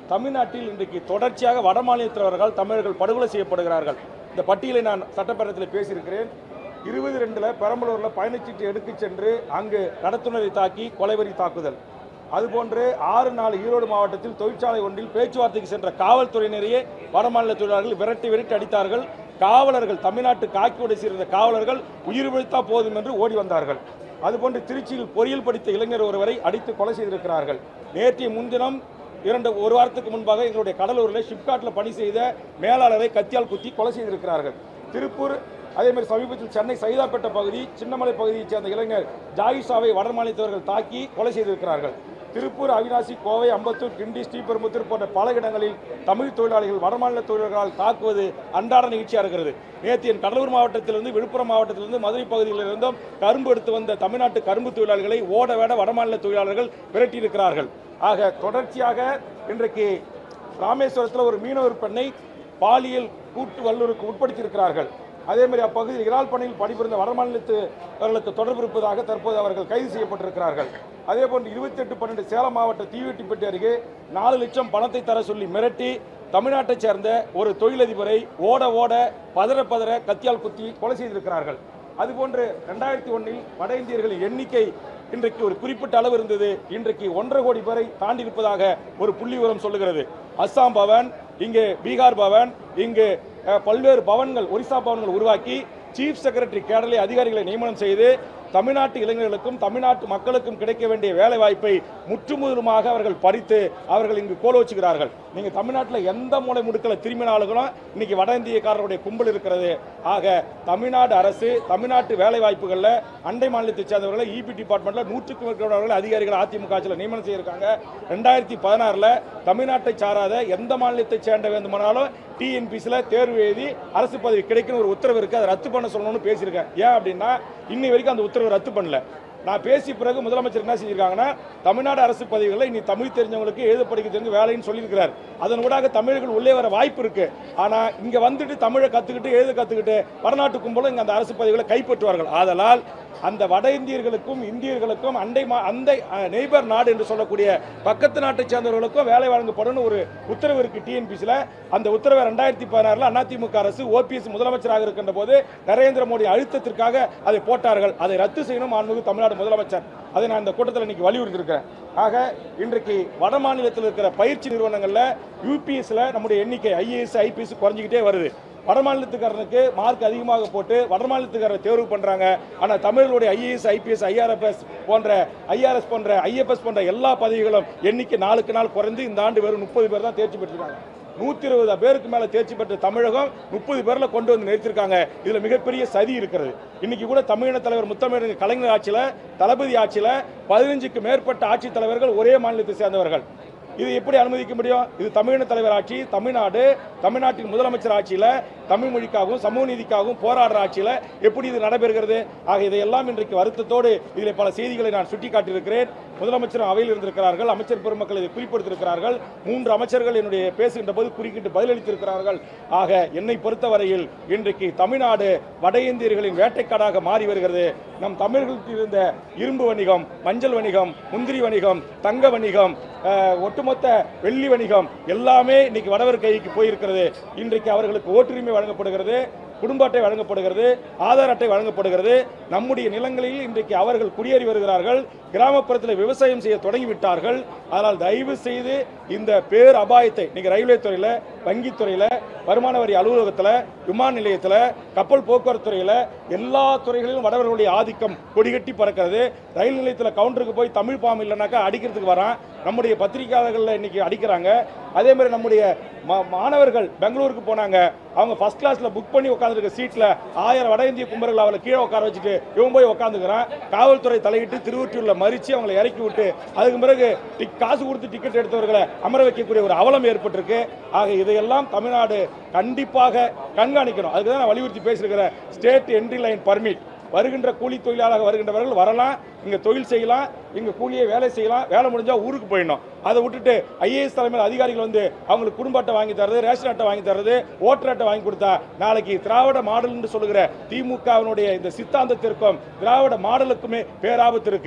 தமிழ்நாட்டில் இன்றைக்கு தொடர்ச்சியாக வட மாநிலத்தவர்கள் தமிழர்கள் படுகொலை செய்யப்படுகிறார்கள் இந்த பட்டியலை நான் சட்டப்பேரத்தில் பேசியிருக்கிறேன் இருபது ரெண்டுல பெரம்பலூரில் பயணச்சீட்டு எடுத்துச் சென்று அங்கு நடத்துனரை தாக்கி கொலைவெறி தாக்குதல் அதுபோன்று ஆறு நாள் ஈரோடு மாவட்டத்தில் தொழிற்சாலை ஒன்றில் பேச்சுவார்த்தைக்கு சென்ற காவல்துறையினரையே வடமாநில தொழிலாளர்கள் விரட்டி விரட்டி அடித்தார்கள் காவலர்கள் தமிழ்நாட்டு காக்கி உடை சேர்ந்த காவலர்கள் உயிர் பிழைத்தா போதும் என்று ஓடி வந்தார்கள் அதுபோன்று திருச்சியில் பொறியியல் படித்த இளைஞர் ஒருவரை அடித்து கொலை செய்திருக்கிறார்கள் நேற்றைய முன்தினம் இரண்டு ஒரு வாரத்துக்கு முன்பாக எங்களுடைய கடலூரில் ஷிப்காட்டில் பணி செய்த மேலாளரை கத்தியால் குத்தி கொலை செய்திருக்கிறார்கள் திருப்பூர் அதே மாதிரி சமீபத்தில் சென்னை சைதாப்பேட்டை பகுதி சின்னமலை பகுதியைச் சேர்ந்த இளைஞர் ஜாயிஷாவை வடமாநிலத்தவர்கள் தாக்கி கொலை செய்திருக்கிறார்கள் திருப்பூர் அவினாசி கோவை அம்பத்தூர் கிண்டி ஸ்ரீபெரும்புத்தூர் போன்ற பல இடங்களில் தமிழ் தொழிலாளிகள் வடமாநில தொழிலாளர்களால் தாக்குவது அன்றாட நிகழ்ச்சியாக இருக்கிறது நேற்று என் கடலூர் மாவட்டத்திலிருந்து விழுப்புரம் மாவட்டத்திலிருந்து மதுரை பகுதியிலிருந்தும் கரும்பு எடுத்து வந்த தமிழ்நாட்டு கரும்பு தொழிலாளர்களை ஓட வேட வடமாநில தொழிலாளர்கள் விரட்டியிருக்கிறார்கள் ஆக தொடர்ச்சியாக இன்றைக்கு ராமேஸ்வரத்தில் ஒரு மீனவர் பெண்ணை பாலியல் கூட்டு வல்லுறவுக்கு உட்படுத்தியிருக்கிறார்கள் அதே மாதிரி அப்பகுதியில் இறால் பணியில் பணிபுரிந்த வடமாநிலத்தவர்களுக்கு தொடர்பு இருப்பதாக தற்போது அவர்கள் கைது செய்யப்பட்டிருக்கிறார்கள் அதே போன்று இருபத்தி எட்டு பன்னெண்டு சேலம் மாவட்ட தீவெட்டிப்பட்டி அருகே நாலு லட்சம் பணத்தை தர சொல்லி மிரட்டி தமிழ்நாட்டைச் சேர்ந்த ஒரு தொழிலதிபரை ஓட ஓட பதற பதற கத்தியால் குத்தி கொலை செய்திருக்கிறார்கள் அதுபோன்று ரெண்டாயிரத்தி ஒன்றில் வட இந்தியர்களின் எண்ணிக்கை இன்றைக்கு ஒரு குறிப்பிட்ட அளவு இருந்தது இன்றைக்கு ஒன்றரை கோடி பேரை தாண்டி இருப்பதாக ஒரு புள்ளி விவரம் சொல்லுகிறது அஸ்ஸாம் பவன் இங்கு பீகார் பவன் இங்கு அஹ், பல்வேறு பவன்கள் ஒரிசா பவன்கள் உருவாக்கி சீஃப் செக்ரட்டரி கேடலை அதிகாரிகளை நியமனம் செய்து தமிழ்நாட்டு இளைஞர்களுக்கும் தமிழ்நாட்டு மக்களுக்கும் கிடைக்க வேண்டிய வேலை வாய்ப்பை முற்றுமுதலுமாக அவர்கள் பறித்து அவர்கள் இங்கு கோல வச்சுக்கிறார்கள் நீங்க தமிழ்நாட்டில் எந்த மூலை முடுக்கல திரும்பினாலும் இன்னைக்கு வட இந்தியக்காரருடைய கும்பல் இருக்கிறது ஆக தமிழ்நாடு அரசு தமிழ்நாட்டு வேலை வாய்ப்புகளில் அண்டை மாநிலத்தை சேர்ந்தவர்களை இபி டிபார்ட்மெண்ட்ல நூற்றுக்கும் மேற்பட்டவர்கள் அதிகாரிகள் அதிமுக ஆட்சியில் நியமனம் செய்திருக்காங்க ரெண்டாயிரத்தி பதினாறுல தமிழ்நாட்டை சாராத எந்த மாநிலத்தை சேர்ந்த வேண்டுமானாலும் டிஎன்பிசியில் தேர்வு எழுதி அரசு பதவி கிடைக்குன்னு ஒரு உத்தரவு இருக்கு அதை ரத்து பண்ண சொல்லணும்னு பேசியிருக்கேன் ஏன் அப்படின்னா இன்னை வரைக்கும் அந்த உத்தரவு ரத்து பண்ணல நான் பேசிய பிறகு முதலமைச்சர் என்ன செஞ்சிருக்காங்கன்னா தமிழ்நாடு அரசு பதவிகளில் இனி தமிழ் தெரிஞ்சவங்களுக்கு எழுத படிக்க தெரிஞ்ச வேலைன்னு சொல்லியிருக்கிறார் அதன் ஊடாக தமிழர்கள் உள்ளே வர வாய்ப்பு இருக்கு ஆனா இங்க வந்துட்டு தமிழை கத்துக்கிட்டு எழுத கத்துக்கிட்டு வடநாட்டு கும்பலும் இங்க அந்த அரசு பதவிகளை கைப்பற்றுவார்கள் ஆதலால் அந்த வட இந்தியர்களுக்கும் இந்தியர்களுக்கும் அண்டை மா- அந்த நெய்பர் நாடு என்று சொல்லக்கூடிய பக்கத்து நாட்டை சேர்ந்தவர்களுக்கும் வேலை வழங்கப்படும் ஒரு உத்தரவு இருக்கு டிஎன்பிசியில் அந்த உத்தரவை ரெண்டாயிரத்தி பதினாறுல அதிமுக அரசு ஓபிஎஸ் முதலமைச்சராக இருக்கின்ற போது நரேந்திர மோடி அழுத்தத்திற்காக அதை போட்டார்கள் அதை ரத்து செய்யணும் மாண்புமிகு தமிழ்நாடு முதலமைச்சர் அதை நான் இந்த கூட்டத்தில் இன்னைக்கு வலியுறுத்தி இருக்கிறேன் ஆக இன்றைக்கு வட மாநிலத்தில் இருக்கிற பயிற்சி நிறுவனங்களில் யூபிஎஸ்ல நம்முடைய எண்ணிக்கை ஐஏஎஸ் ஐபிஎஸ் குறைஞ்சிக்கிட்டே வருது வடமாநிலத்துக்காரனுக்கு மார்க் அதிகமாக போட்டு வடமாநிலத்துக்காரரை தேர்வு பண்றாங்க ஆனா தமிழர்களுடைய ஐஏஎஸ் ஐபிஎஸ் ஐஆர்எஃப்எஸ் போன்ற ஐஆர்எஸ் போன்ற ஐஎஃப்எஸ் போன்ற எல்லா பதவிகளும் எண்ணிக்கை நாளுக்கு நாள் குறைந்து இந்த ஆண்டு வெறும் முப்பது பேர் தான் தேர்ச்சி பெற்றிருக்காங்க நூத்தி இருபது பேருக்கு மேல தேர்ச்சி பெற்ற தமிழகம் முப்பது பேர்ல கொண்டு வந்து நிறுத்திருக்காங்க இதுல மிகப்பெரிய சதி இருக்கிறது இன்னைக்கு கூட தமிழின தலைவர் முத்தமிழர் கலைஞர் ஆட்சியில தளபதி ஆட்சியில பதினஞ்சுக்கு மேற்பட்ட ஆட்சித் தலைவர்கள் ஒரே மாநிலத்தை சேர்ந்தவர்கள் இது எப்படி அனுமதிக்க முடியும் இது தமிழின தலைவர் ஆட்சி தமிழ்நாடு தமிழ்நாட்டின் முதலமைச்சர் ஆட்சியில தமிழ் மொழிக்காகவும் சமூக நீதிக்காகவும் போராடுற ஆட்சியில எப்படி இது நடைபெறுகிறது ஆக இதையெல்லாம் இன்றைக்கு வருத்தத்தோடு இதில் பல செய்திகளை நான் சுட்டிக்காட்டியிருக்கிறேன் முதலமைச்சரும் அவையில் இருந்திருக்கிறார்கள் அமைச்சர் பெருமக்கள் இதை குறிப்பிடுத்திருக்கிறார்கள் மூன்று அமைச்சர்கள் என்னுடைய பேசுகின்ற போது குறுக்கிட்டு பதிலளித்திருக்கிறார்கள் ஆக என்னை பொறுத்தவரையில் இன்றைக்கு தமிழ்நாடு வட இந்தியர்களின் வேட்டைக்காடாக மாறி வருகிறது நம் தமிழர்களுக்கு இருந்த இரும்பு வணிகம் மஞ்சள் வணிகம் முந்திரி வணிகம் தங்க வணிகம் அஹ், ஒட்டுமொத்த வெள்ளி வணிகம் எல்லாமே இன்னைக்கு வடவர் கைக்கு போயிருக்கிறது இன்றைக்கு அவர்களுக்கு ஓட்டுரிமை வழங்கப்படுகிறது குடும்ப அட்டை வழங்கப்படுகிறது ஆதார் அட்டை வழங்கப்படுகிறது நம்முடைய நிலங்களில் இன்றைக்கு அவர்கள் குடியேறி வருகிறார்கள் கிராமப்புறத்தில் விவசாயம் செய்ய தொடங்கிவிட்டார்கள் அதனால் தயவு செய்து இந்த பேர் அபாயத்தை இன்னைக்கு ரயில்வே துறையில் வங்கித்துறையில் வருமான வரி அலுவலகத்தில் விமான நிலையத்தில் கப்பல் போக்குவரத்து துறையில் எல்லா துறைகளிலும் வடவர்களுடைய ஆதிக்கம் கொடிகட்டி பறக்கிறது ரயில் நிலையத்தில் கவுண்டருக்கு போய் தமிழ் பாம்பு இல்லைனாக்கா அடிக்கிறதுக்கு வரான் நம்முடைய பத்திரிகையாளர்கள் இன்னைக்கு அடிக்கிறாங்க அதே மாதிரி நம்முடைய மா- மாணவர்கள் பெங்களூருக்கு போனாங்க அவங்க ஃபர்ஸ்ட் கிளாஸ்ல புக் பண்ணி உட்காந்துருக்க சீட்ல ஆயிரம் வட இந்திய கும்பர்கள் அவளை கீழே உட்கார வச்சுட்டு இவன் போய் உட்காந்துக்கிறான் காவல்துறை தலையிட்டு திருவொற்றியூர்ல மறிச்சு அவங்களை இறக்கி விட்டு அதுக்கு பிறகு டிக்- காசு கொடுத்து டிக்கெட் எடுத்தவர்களை அமர வைக்கக்கூடிய ஒரு அவலம் ஏற்பட்டிருக்கு ஆக இதையெல்லாம் தமிழ்நாடு கண்டிப்பாக கண்காணிக்கணும் அதுக்கு தான் நான் வலியுறுத்தி பேசியிருக்கிறேன் ஸ்டேட் என்ட்ரி லைன் பர்மிட் வருகின்ற கூலி தொழிலாளர்கள் வருகின்றவர்கள் வரலாம் இங்க தொழில் செய்யலாம் இங்க கூலியை வேலை செய்யலாம் வேலை முடிஞ்சா ஊருக்கு போயிடணும் அதை விட்டுட்டு ஐஏஎஸ் தலைமையில் அதிகாரிகள் வந்து அவங்களுக்கு குடும்ப அட்டை வாங்கி தர்றது ரேஷன் அட்டை வாங்கி தர்றது ஓட்டர் அட்டை வாங்கி கொடுத்தா நாளைக்கு திராவிட மாடல் என்று சொல்லுகிற திமுகவினுடைய இந்த சித்தாந்தத்திற்கும் திராவிட மாடலுக்குமே பேராபத்து இருக்கு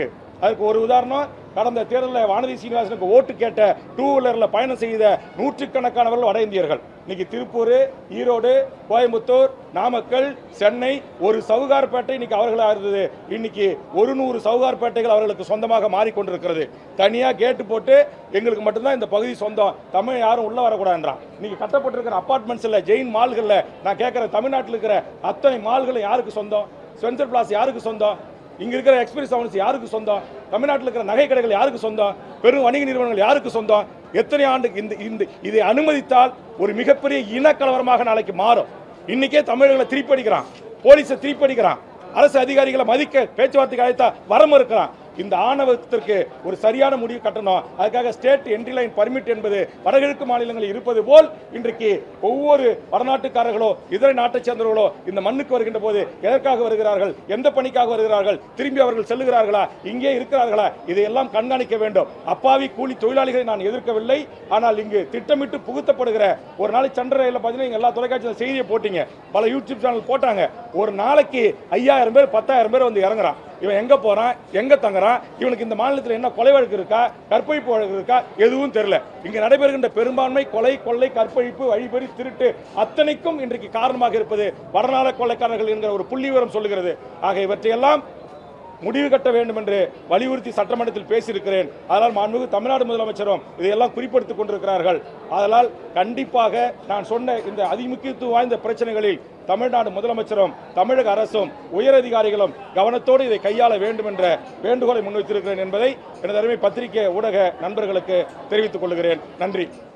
அதுக்கு ஒரு உதாரணம் கடந்த தேர்தலில் வானதி சீனிவாசனுக்கு ஓட்டு கேட்ட டூ வீலரில் பயணம் செய்த நூற்றுக்கணக்கானவர்கள் வட இந்தியர்கள் இன்னைக்கு திருப்பூர் ஈரோடு கோயம்புத்தூர் நாமக்கல் சென்னை ஒரு சவுகார்பேட்டை இன்னைக்கு அவர்களாக இருந்தது இன்னைக்கு ஒரு நூறு சவுகார்பேட்டைகள் அவர்களுக்கு சொந்தமாக மாறிக்கொண்டிருக்கிறது தனியாக கேட்டு போட்டு எங்களுக்கு மட்டும்தான் இந்த பகுதி சொந்தம் தமிழ் யாரும் உள்ள வரக்கூடாதுன்றான் இன்னைக்கு கட்டப்பட்டிருக்கிற அப்பார்ட்மெண்ட்ஸில் ஜெயின் மால்களில் நான் கேட்குற தமிழ்நாட்டில் இருக்கிற அத்தனை மால்களும் யாருக்கு சொந்தம் ஸ்பென்சர் பிளாஸ் யாருக்கு சொந்தம் இங்க இருக்கிற எக்ஸ்பிரஸ் அவன்ஸ் யாருக்கு சொந்தம் தமிழ்நாட்டில் இருக்கிற நகை கடைகள் யாருக்கு சொந்தம் பெரும் வணிக நிறுவனங்கள் யாருக்கு சொந்தம் எத்தனை ஆண்டு இந்த இந்த இதை அனுமதித்தால் ஒரு மிகப்பெரிய இனக்கலவரமாக நாளைக்கு மாறும் இன்னைக்கே தமிழர்களை திருப்படிக்கிறான் போலீஸை திருப்படிக்கிறான் அரசு அதிகாரிகளை மதிக்க பேச்சுவார்த்தைக்கு அழைத்தா வர மறுக்கிறான் இந்த ஆணவத்திற்கு ஒரு சரியான முடிவு கட்டணும் அதுக்காக ஸ்டேட் என்ட்ரி லைன் பர்மிட் என்பது வடகிழக்கு மாநிலங்களில் இருப்பது போல் இன்றைக்கு ஒவ்வொரு வடநாட்டுக்காரர்களோ இதர நாட்டைச் சேர்ந்தவர்களோ இந்த மண்ணுக்கு வருகின்ற போது எதற்காக வருகிறார்கள் எந்த பணிக்காக வருகிறார்கள் திரும்பி அவர்கள் செல்லுகிறார்களா இங்கே இருக்கிறார்களா இதையெல்லாம் கண்காணிக்க வேண்டும் அப்பாவி கூலி தொழிலாளிகளை நான் எதிர்க்கவில்லை ஆனால் இங்கு திட்டமிட்டு புகுத்தப்படுகிற ஒரு நாளைக்கு சண்டரையில் பார்த்தீங்கன்னா இங்க எல்லா தொலைக்காட்சியில் செய்தியை போட்டீங்க பல யூடியூப் சேனல் போட்டாங்க ஒரு நாளைக்கு ஐயாயிரம் பேர் பத்தாயிரம் பேர் வந்து இறங்குறான் இவன் எங்க போறான் எங்க தங்குறான் இவனுக்கு இந்த மாநிலத்தில் என்ன கொலை வழக்கு இருக்கா கற்பழிப்பு வழக்கு இருக்கா எதுவும் தெரியல இங்க நடைபெறுகின்ற பெரும்பான்மை கொலை கொள்ளை கற்பழிப்பு வழிபறி திருட்டு அத்தனைக்கும் இன்றைக்கு காரணமாக இருப்பது வடநாட கொள்ளைக்காரர்கள் என்கிற ஒரு புள்ளி விவரம் சொல்லுகிறது ஆக இவற்றையெல்லாம் முடிவு கட்ட வேண்டும் என்று வலியுறுத்தி சட்டமன்றத்தில் பேசியிருக்கிறேன் அதனால் மாண்புமிகு தமிழ்நாடு முதலமைச்சரும் இதையெல்லாம் குறிப்பிடுத்திக் கொண்டிருக்கிறார்கள் அதனால் கண்டிப்பாக நான் சொன்ன இந்த அதிமுக்கியத்துவம் வாய்ந்த பிரச்சனைகளில் தமிழ்நாடு முதலமைச்சரும் தமிழக அரசும் உயரதிகாரிகளும் கவனத்தோடு இதை கையாள வேண்டும் என்ற வேண்டுகோளை முன்வைத்திருக்கிறேன் என்பதை எனது அருமை பத்திரிகை ஊடக நண்பர்களுக்கு தெரிவித்துக் கொள்கிறேன் நன்றி